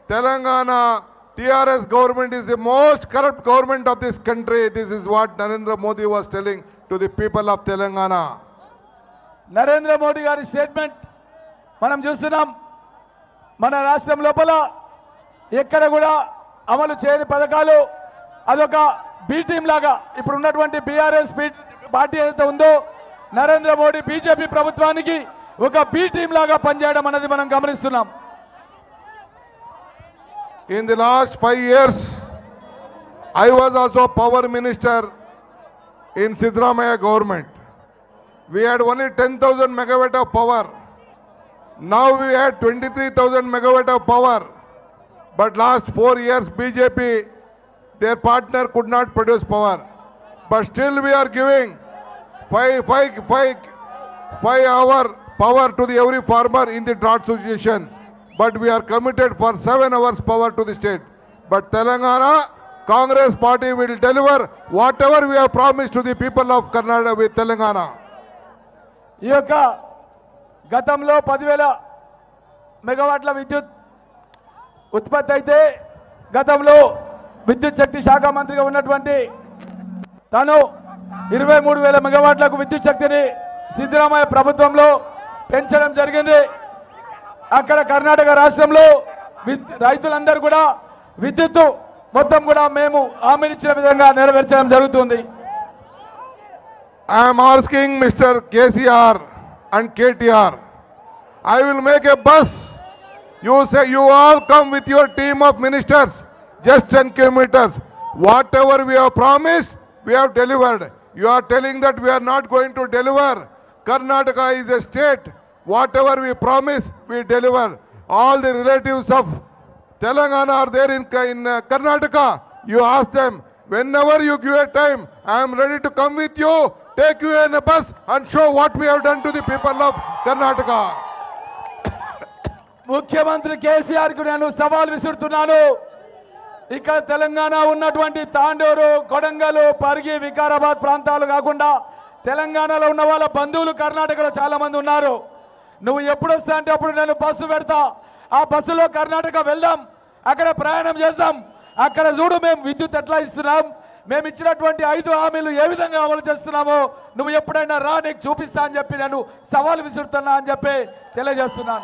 Telangana TRS government is the most corrupt government of this country. This is what Narendra Modi was telling to the people of Telangana. Narendra Modi గారి statement మనం చూస్తున్నాం మన రాష్ట్రం లోపల ఎక్కడ కూడా అమలు చేయని పథకాలు అదొక బి టీం లాగా ఇప్పుడు ఉన్నటువంటి బీఆర్ఎస్ పార్టీ ఏదైతే ఉందో నరేంద్ర మోడీ బీజేపీ ప్రభుత్వానికి ఒక బి టీం లాగా పనిచేయడం అనేది మనం గమనిస్తున్నాం In the last five years, I was also power minister in Sidramaya government. We had only 10,000 megawatt of power. Now we had 23,000 megawatt of power. But last four years, BJP, their partner could not produce power. But still we are giving five, five, five, five hour power to the every farmer in the drought situation. But we are committed for seven hours power to the state. But Telangana, Congress party will deliver whatever we have promised to the people of Karnataka with Telangana. ఈ యొక్క గతంలో పదివేల మెగావాట్ల విద్యుత్ ఉత్పత్తి అయితే గతంలో విద్యుత్ శక్తి శాఖ మంత్రిగా ఉన్నటువంటి తాను ఇరవై మూడు వేల మెగావాట్లకు విద్యుత్ శక్తిని సిద్ధరామయ్య ప్రభుత్వంలో పెంచడం జరిగింది అక్కడ కర్ణాటక రాష్ట్రంలో విద్ రైతులందరూ కూడా విద్యుత్తు మొత్తం కూడా మేము హామీనిచ్చిన విధంగా నెరవేర్చడం జరుగుతుంది I am asking Mr. KCR and KTR. I will make a bus. You say you all come with your team of ministers, just 10 kilometers. Whatever we have promised, we have delivered. You are telling that we are not going to deliver. Karnataka is a state. Whatever we promise, we deliver. All the relatives of Telangana are there in, in uh, Karnataka. You ask them, whenever you give a time, I am ready to come with you, take you in a bus and show what we have done to the people of Karnataka. ముఖ్యమంత్రి కేసీఆర్ కు నేను సవాల్ విసురుతున్నాను ఇక్కడ తెలంగాణ ఉన్నటువంటి తాండూరు కొడంగల్ పరిగి వికారాబాద్ ప్రాంతాలు కాకుండా తెలంగాణలో ఉన్న వాళ్ళ బంధువులు కర్ణాటకలో చాలా మంది ఉన్నారు నువ్వు ఎప్పుడు వస్తా అంటే అప్పుడు నేను బస్సు పెడతా ఆ బస్సులో కర్ణాటక వెళ్దాం అక్కడ ప్రయాణం చేద్దాం అక్కడ చూడు మేము విద్యుత్ ఎట్లా ఇస్తున్నాం మేము ఇచ్చినటువంటి ఐదు హామీలు ఏ విధంగా అమలు చేస్తున్నామో నువ్వు ఎప్పుడైనా రా నీకు చూపిస్తా అని చెప్పి నేను సవాల్ విసురుతున్నా అని చెప్పి తెలియజేస్తున్నాను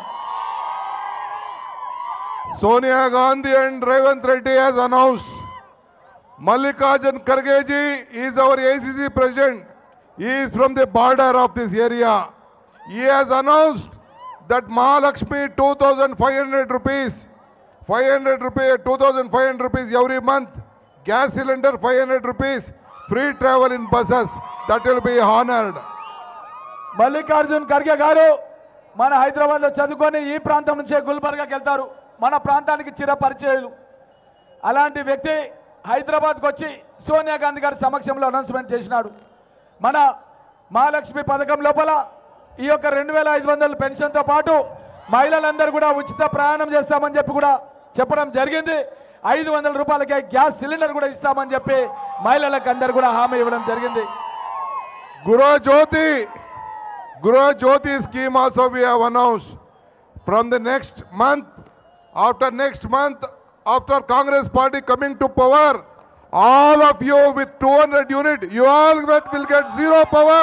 Sonia Gandhi and Revant Reddy has announced Mallikarjun Kharge ji is our ACC president. He is from the border of this area. He has announced that Mahalakshmi 2500 rupees, 500 rupees, 2500 rupees every month, gas cylinder 500 rupees, free travel in buses. That will be honored. Mallikarjun Kharge గారు మన హైదరాబాద్ లో చదువుకొని ఈ ప్రాంతం నుంచే గుల్బర్గాకి వెళ్తారు మన ప్రాంతానికి చిర పరిచయులు అలాంటి వ్యక్తి హైదరాబాద్కి వచ్చి సోనియా గాంధీ గారి సమక్షంలో అనౌన్స్మెంట్ చేసినాడు మన మహాలక్ష్మి పథకం లోపల ఈ యొక్క రెండు వేల ఐదు వందల పెన్షన్తో పాటు మహిళలందరూ కూడా ఉచిత ప్రయాణం చేస్తామని చెప్పి కూడా చెప్పడం జరిగింది ఐదు వందల రూపాయలకే గ్యాస్ సిలిండర్ కూడా ఇస్తామని చెప్పి మహిళలకు అందరు కూడా హామీ ఇవ్వడం జరిగింది Guru Jyoti, Guru Jyoti scheme also we have announced. From the next month, after next month, after Congress party coming to power, all of you with 200 unit, you all get- will get zero power.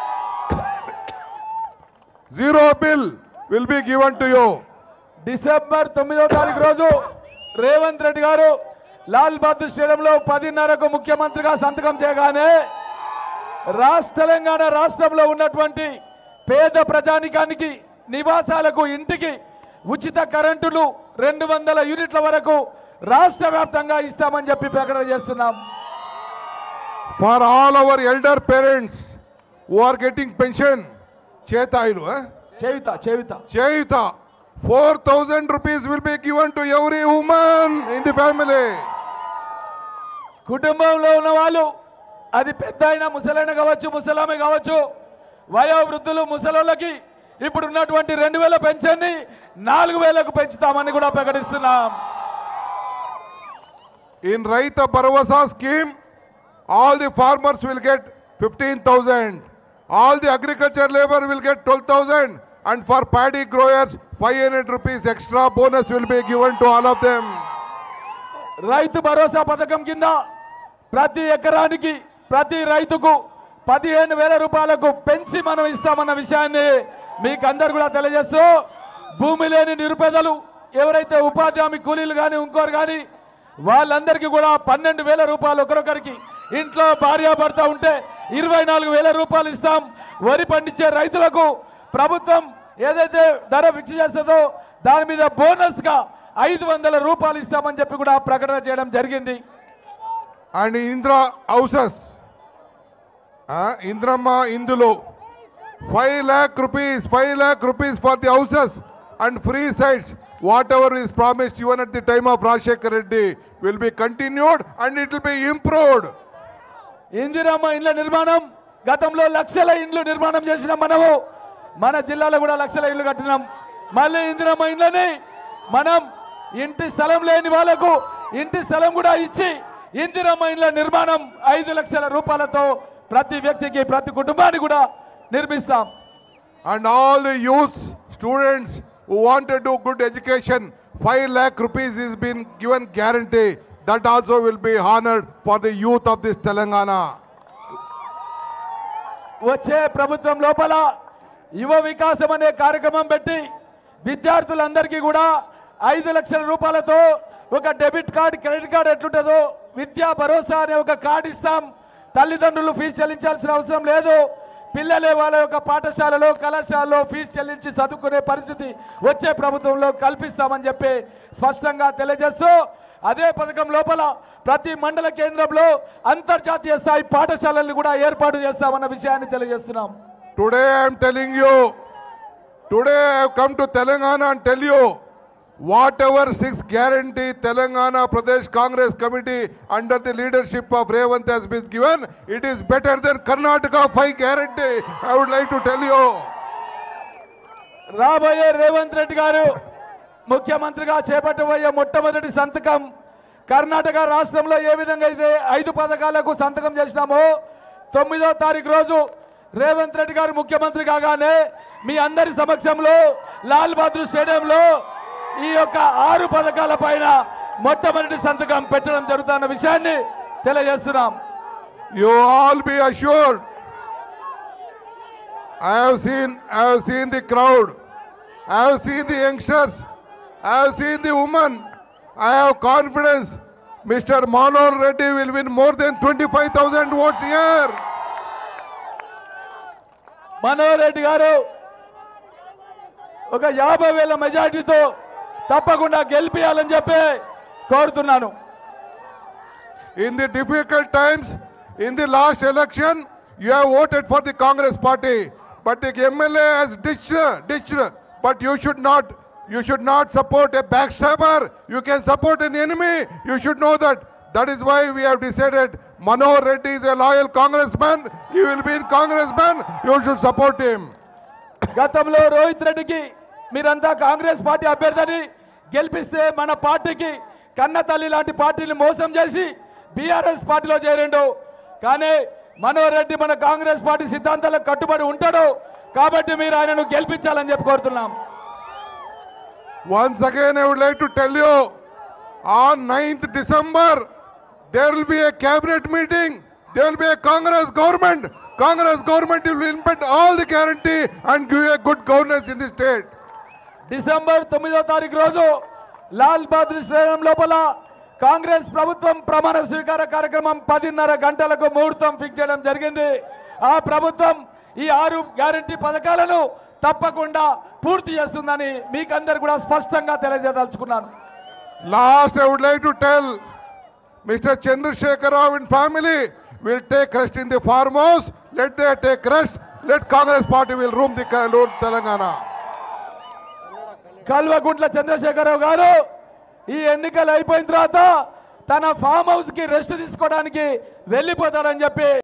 zero bill will be given to you. December తొమ్మిదో తారీఖు రోజు రేవంత్ రెడ్డి గారు లాల్ బహదూర్ స్టేడియంలో పదిన్నరకు ముఖ్యమంత్రిగా సంతకం చేయగానే రాష్ట్ర తెలంగాణ రాష్ట్రంలో ఉన్నటువంటి పేద ప్రజానికానికి నివాసాలకు ఇంటికి ఉచిత కరెంటులు రెండు వందల యూనిట్ల వరకు రాష్ట్ర వ్యాప్తంగా ఇస్తామని చెప్పి ప్రకటన చేస్తున్నాం For all our elder parents who are getting pension, Chetailu, eh? Cheyutha Cheyutha Chayita, 4,000 rupees will be given to every woman in the family. కుటుంబంలో ఉన్న వాళ్ళు అది పెద్ద అయినా ముసలైన కావచ్చు ముసలామె కావచ్చు వయో వృద్ధులు ముసలోళ్ళకి ఇప్పుడు ఉన్నటువంటి రెండు వేల పెన్షన్ని నాలుగు వేలకు పెంచుతామని కూడా ప్రకటిస్తున్నాం In Raita Bharavasa scheme, all the farmers will get 15,000. All the agriculture labor will get 12,000. And for paddy growers, 500 rupees extra bonus will be given to all of them. రైతు భరోసా పథకం కింద ప్రతి ఎకరానికి ప్రతి రైతుకు పదిహేను వేల రూపాయలకు పెంచి మనం ఇస్తామన్న విషయాన్ని మీకు అందరు కూడా తెలియజేస్తూ భూమి లేని నిరుపేదలు ఎవరైతే ఉపాధి హామీ కూలీలు కానీ ఇంకోరు కానీ వాళ్ళందరికీ కూడా పన్నెండు వేల రూపాయలు ఒకరొకరికి ఇంట్లో భార్యాభర్త ఉంటే ఇరవై నాలుగు వేల రూపాయలు ఇస్తాం వరి పండించే రైతులకు ప్రభుత్వం ఏదైతే ధర ఫిక్స్ చేస్తుందో దాని మీద బోనస్ గా ఐదు వందల రూపాయలు ఇస్తామని చెప్పి కూడా ప్రకటన చేయడం జరిగింది And Indra houses, uh, Indrama Indulo, 5 lakh rupees, 5 lakh rupees for the houses and free sites. Whatever is promised even at the time of Rajshekar Reddy will be continued and it will be improved. Indiramma ఇండ్ల నిర్మాణం గతంలో లక్షల ఇండ్లు నిర్మాణం చేసినాం మనము మన జిల్లాలో కూడా లక్షల ఇండ్లు కట్టినాం మళ్ళీ ఇందిరమ్మ ఇండ్లని మనం ఇంటి స్థలం లేని వాళ్ళకు ఇంటి స్థలం కూడా ఇచ్చి ఇందిరమ్మ ఇండ్ల నిర్మాణం ఐదు లక్షల రూపాయలతో ప్రతి వ్యక్తికి ప్రతి కుటుంబానికి కూడా నిర్మిస్తాం And all the youths, students who want to do good education, 5 lakh rupees is been given guarantee. That also will be honored for the youth of this Telangana. వచ్చే ప్రభుత్వం లోపల యువ వికాసం అనే కార్యక్రమం పెట్టి విద్యార్థులందరికీ కూడా ఐదు లక్షల రూపాయలతో ఒక డెబిట్ కార్డ్ క్రెడిట్ కార్డ్ ఎట్లుంటుందో విద్యా భరోసా అనే ఒక కార్డు ఇస్తాం తల్లిదండ్రులు ఫీజు చెల్లించాల్సిన అవసరం లేదు పిల్లలే వాళ్ళ యొక్క పాఠశాలలో కళాశాలలో ఫీజు చెల్లించి చదువుకునే పరిస్థితి వచ్చే ప్రభుత్వంలో కల్పిస్తామని చెప్పి స్పష్టంగా తెలియజేస్తూ అదే పథకం లోపల ప్రతి మండల కేంద్రంలో అంతర్జాతీయ స్థాయి పాఠశాలల్ని కూడా ఏర్పాటు చేస్తామన్న విషయాన్ని తెలియజేస్తున్నాం Today I am telling you, today I have come to Telangana and tell you, whatever six guarantee Telangana Pradesh Congress Committee under the leadership of Revant has been given, it is better than Karnataka five guarantee. I would like to tell you. రాబోయే రేవంత్ రెడ్డి గారు ముఖ్యమంత్రిగా చేపట్టబోయే మొట్టమొదటి సంతకం కర్ణాటక రాష్ట్రంలో ఏ విధంగా అయితే ఐదు పథకాలకు సంతకం చేసినామో తొమ్మిదో తారీఖు రోజు రేవంత్ రెడ్డి గారు ముఖ్యమంత్రి కాగానే మీ అందరి సమక్షంలో లాల్ బహదూర్ స్టేడియంలో ఈ యొక్క ఆరు పథకాల పైన మొట్టమొదటి సంతకం పెట్టడం జరుగుతున్న విషయాన్ని తెలియజేస్తున్నాం You all be assured. I have seen, I have seen the crowd. I have seen the youngsters. I have seen the women. I have confidence. Mr. Manor Reddy will win more than 25,000 votes here. Manohar Reddy గారు ఒక యాభై వేల మెజార్టీతో తప్పకుండా గెలిపియాలని చెప్పి కోరుతున్నాను In the difficult times, in the last election, you have voted for the Congress party, but the MLA has ditched, ditched. But you should not, you should not support a backstabber. You can support an enemy. You should know that. That is why we have decided Manohar Reddy is a loyal congressman. He will be a congressman. You should support him. గతంలో రోహిత్ రెడ్డికి మీరంతా Congress party అభ్యర్థిని గెలిపిస్తే మన పార్టీకి కన్న తల్లి లాంటి పార్టీని మోసం చేసి బీఆర్ఎస్ పార్టీలో చేరిండు కానీ మనోహర్ రెడ్డి మన కాంగ్రెస్ పార్టీ సిద్ధాంతాలకు కట్టుబడి ఉంటాడు కాబట్టి మీరు ఆయనను గెలిపించాలని చెప్పి కోరుతున్నాం Once again, I would like to tell you, on 9th December, there will be a cabinet meeting. There will be a Congress government. Congress government will implement all the guarantee and give a good governance in the state. December తొమ్మిదో తారీఖు రోజు Lal Bahadur stadium లోపల కాంగ్రెస్ ప్రభుత్వం ప్రమాణ స్వీకార కార్యక్రమం పదిన్నర గంటలకు ముహూర్తం ఫిక్స్ చేయడం జరిగింది ఆ ప్రభుత్వం ఈ ఆరు గ్యారంటీ పథకాలను తప్పకుండా పూర్తి చేస్తుందని మీకందరు కూడా స్పష్టంగా తెలియజేదలుచుకున్నాను Last, I would like to tell Mr. Chandrasekhar Rao and family will take rest in the farmhouse. Let they take rest. Let Congress party will room the Kalur Telangana. Kalvakuntla Chandrashekar Rao గారు ఈ ఎన్నికలు అయిపోయిన తర్వాత తన ఫామ్ హౌస్ కి rest తీసుకోవడానికి వెళ్ళిపోతాడని చెప్పి